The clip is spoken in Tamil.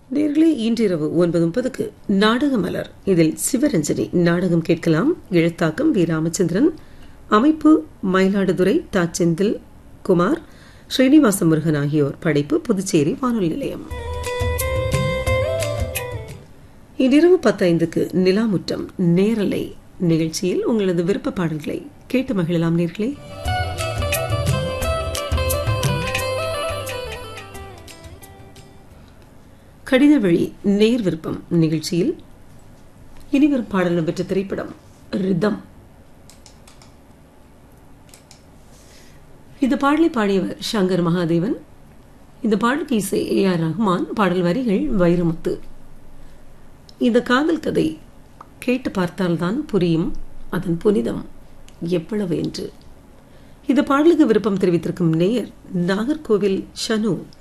நேர்களே இன்றிரவு ஒன்பது முப்பதுக்கு நாடக மலர் இதில் சிவரஞ்சனி நாடகம் கேட்கலாம் எழுத்தாக்கம் வி ராமச்சந்திரன் அமைப்பு மயிலாடுதுறை தா செந்தில் குமார் ஸ்ரீனிவாச முருகன் ஆகியோர் படைப்பு புதுச்சேரி வானொலி நிலையம் இன்றிரவு பத்தைந்துக்கு நிலாமுற்றம் நேரலை நிகழ்ச்சியில் உங்களது விருப்ப பாடல்களை கேட்டு மகிழலாம் நேர்களே கடித வழி நேர் விருப்பம் நிகழ்ச்சியில் இனிவரும் பாடலும் பெற்ற திரைப்படம் ரிதம் இந்த பாடலை பாடியவர் சங்கர் மகாதேவன் இந்த பாடலுக்கு இசை ஏ ஆர் ரஹ்மான் பாடல் வரிகள் வைரமுத்து இந்த காதல் கதை கேட்டு பார்த்தால்தான் புரியும் அதன் புனிதம் எவ்வளவு என்று இந்த பாடலுக்கு விருப்பம் தெரிவித்திருக்கும் நேயர் நாகர்கோவில் ஷனு